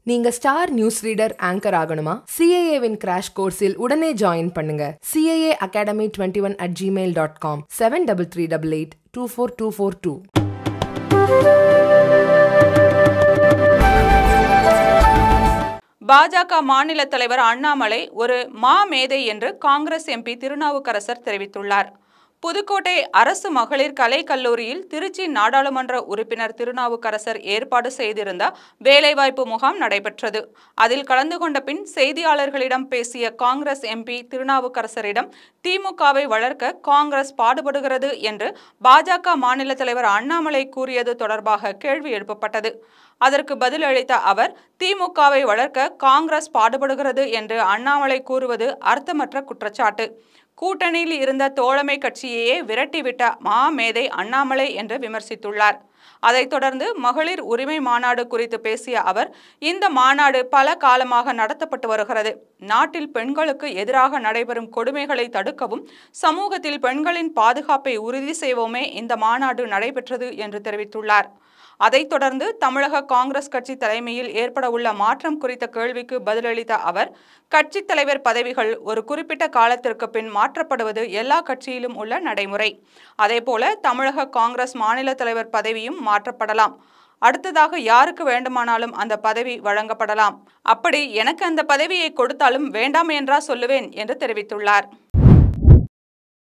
நீங்க star news reader anchor ஆகணுமா சிஏஏவின் crash கோர்ஸில் உடனே ஜாயின் பண்ணுங்க CAA academy twenty one at Gmail dot com seven double three double eight two four two four two BJP மாநில தலைவர் அண்ணாமலை ஒரு மா மேதை என்று காங்கிரஸ் எம்பி திருநாவுக்கரசர் தெரிவித்துள்ளார் புதுக்கோட்டை அரசு மகளிர் கலை கல்லூரியில் திருச்சி நாடாளுமன்ற உறுப்பினர் திருநாவுக்கரசர் ஏற்பாடு செய்திருந்த வேலைவாய்ப்பு முகாம் நடைபெற்றது அதில் கலந்து கொண்ட பின் செய்தியாளர்களிடம் பேசிய காங்கிரஸ் எம்பி திருநாவுக்கரசரிடம் திமுகவை வளர்க்க காங்கிரஸ் பாடுபடுகிறது என்று பாஜக மாநில தலைவர் அண்ணாமலை கூறியது தொடர்பாக கேள்வி எழுப்பப்பட்டது அதற்கு பதிலளித்த அவர் திமுகவை வளர்க்க காங்கிரஸ் பாடுபடுகிறது என்று அண்ணாமலை கூறுவது அர்த்தமற்ற குற்றச்சாட்டு கூட்டணியில் இருந்த தோழமை கட்சியையே விரட்டிவிட்ட மா மேதை அண்ணாமலை என்று விமர்சித்துள்ளார் அதைத் தொடர்ந்து மகளிர் உரிமை மாநாடு குறித்து பேசிய அவர் இந்த மாநாடு பல காலமாக நடத்தப்பட்டு வருகிறது நாட்டில் பெண்களுக்கு எதிராக நடைபெறும் கொடுமைகளை தடுக்கவும் சமூகத்தில் பெண்களின் பாதுகாப்பை உறுதி செய்வோமே இந்த மாநாடு நடைபெற்றது என்று தெரிவித்துள்ளார் அதைத் தொடர்ந்து தமிழக காங்கிரஸ் கட்சி தலைமையில் ஏற்படவுள்ள மாற்றம் குறித்த கேள்விக்கு பதிலளித்த அவர் கட்சித் தலைவர் பதவிகள் ஒரு குறிப்பிட்ட காலத்திற்கு பின் மாற்றப்படுவது எல்லா கட்சியிலும் உள்ள நடைமுறை அதேபோல தமிழக காங்கிரஸ் மாநில தலைவர் பதவியும் மாற்றப்படலாம் அடுத்ததாக யாருக்கு வேண்டுமானாலும் அந்த பதவி வழங்கப்படலாம் அப்படி எனக்கு அந்த பதவியை கொடுத்தாலும் வேண்டாம் என்றா சொல்லுவேன் என்று தெரிவித்துள்ளார்